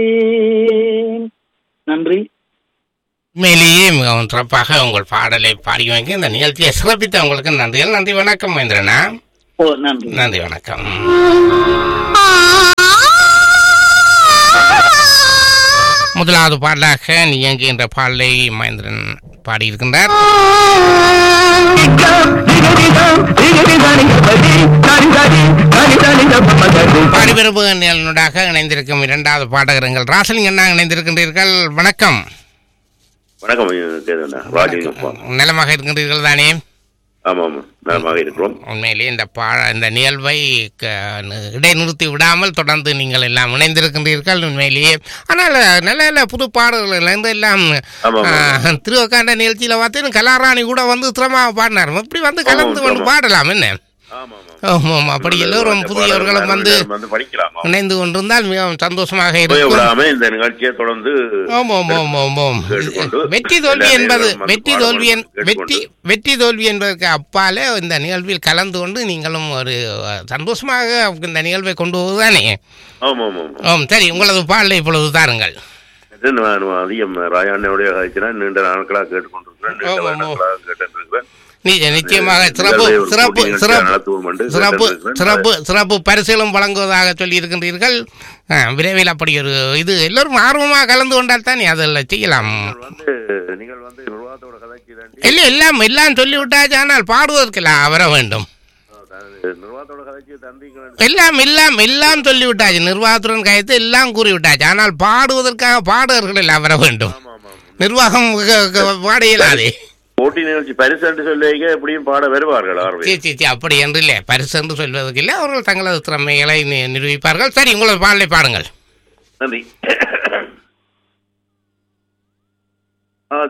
நன்றி உண்மையிலேயே மிகவும் சிறப்பாக உங்கள் பாடலை பாடி வைக்க இந்த நிகழ்ச்சியை சிறப்பித்த உங்களுக்கு நன்றிகள் நன்றி வணக்கம் மகேந்திரனா ஓ நன்றி நன்றி வணக்கம் முதலாவது பாடலாக நீ எங்கே என்ற பாடலை மகேந்திரன் பாடியிருக்கின்றார் பாடிபெரும்பு நிலனுடாக இணைந்திருக்கும் இரண்டாவது பாடகர்கள் ராசலிங்கண்ணா இணைந்திருக்கின்றீர்கள் வணக்கம் வணக்கம் கேதுண்ணா ராஜலிங்கம் நலமாக இருக்கின்றீர்கள் தானே ஆமாம் ஆமாம் நலமாக இருக்கிறோம் உண்மையிலே இந்த பா இந்த நிகழ்வை க- இடைநிறுத்தி விடாமல் தொடர்ந்து நீங்கள் எல்லாம் இணைந்திருக்கின்றீர்கள் உண்மையிலேயே ஆனால் நல்ல நல்ல புது பாடல்கள் இருந்து எல்லாம் ஆமாம், ஆ, திருவக்காண்ட நிகழ்ச்சியில் பார்த்தீங்கன்னா கலாராணி கூட வந்து திறமாக பாடினார் இப்படி வந்து கலந்து ஆமாம், கொண்டு ஆமாம். பாடலாம் என்ன ஆமாம் ஆமாம் ஆமாம் ஆமாம். அப்படி எல்லோரும் புதியவர்களும் வந்து வந்து படிக்கலாம் ஆமாம். இணைந்து கொண்டிருந்தால் மிகவும் சந்தோஷமாக போய் இருக்கும் விடாம இந்த நிகழ்ச்சியை தொடர்ந்து ஆமாம் ஆமாம் ஆமாம் கேட்டுக்கொண்டு வெற்றி தோல்வி எல்லா என்பது நேரமும் வந்து வெற்றி தோல்வி என்- பாடுபட்டு வெற்றி வெற்றி தோல்வி என்பதற்கு அப்பாலே இந்த நிகழ்வில் கலந்து கொண்டு நீங்களும் ஒரு அஹ், சந்தோஷமாக இந்த நிகழ்வை கொண்டு போவதுதானே ஆமாம் ஆமாம் ஆமாம் ஆம் சரி உங்களது பாடலை இப்பொழுது தாருங்கள் இது நான் நான் அதிகம் ராயாண்ணையுடைய காய்ச்சினா நீண்ட நாட்களாக கேட்டுக்கொண்டிருக்கிறேன் நீண்ட ஆமாம், ஆமாம். நாட்களாக கேட்டிருக்கிறேன் நீ நிச்சயமாக சிறப்பு நிகழ்வை ஒரு சிறப்பு கூட்டு நிகழ்ச்சியாக சிறப்பு நடத்துவோம் என்று சிறப்பு கேட்டிருக்கிறேன். சிறப்பு சிறப்பு பரிசுகளும் வழங்குவதாக சொல்லி இருக்கின்றீர்கள் அஹ், விரைவில் அப்படி ஒரு இது எல்லோரும் ஆர்வமாக கலந்து கொண்டால் தானே அதில் செய்யலாம் நீங்கள் வந்து நீங்கள் வந்து நிர்வாகத்தோட கதைக்கு தாண்டி இல்லை எல்லாம் எல்லாம் சொல்லிவிட்டாச்சு ஆனால் பாடுவதற்கெல்லாம் வர வேண்டும் நிர்வாகத்தோட கதைக்கு தந்தீங்க எல்லாம் எல்லாம் எல்லாம் சொல்லிவிட்டாச்சு நிர்வாகத்துடன் கயத்து எல்லாம் கூறிவிட்டாச்சு ஆனால் பாடுவதற்காக பாடகர்கள் எல்லாம் வர வேண்டும் ஆமாம் ஆமாம் நிர்வாகம் க- க- பாட இயலாது போட்டி நிகழ்ச்சி பரிசு என்று சொல்லுவீங்க எப்படியும் பாட வருவார்கள் ஆர்வம் சீ சீ சீ அப்படி என்று இல்லை பரிசு என்று சொல்வதற்கு இல்லை அவர்கள் தங்களது திறமைகளை நி- நிரூபிப்பார்கள் சரி உங்களது பாடலை பாடுங்கள் நன்றி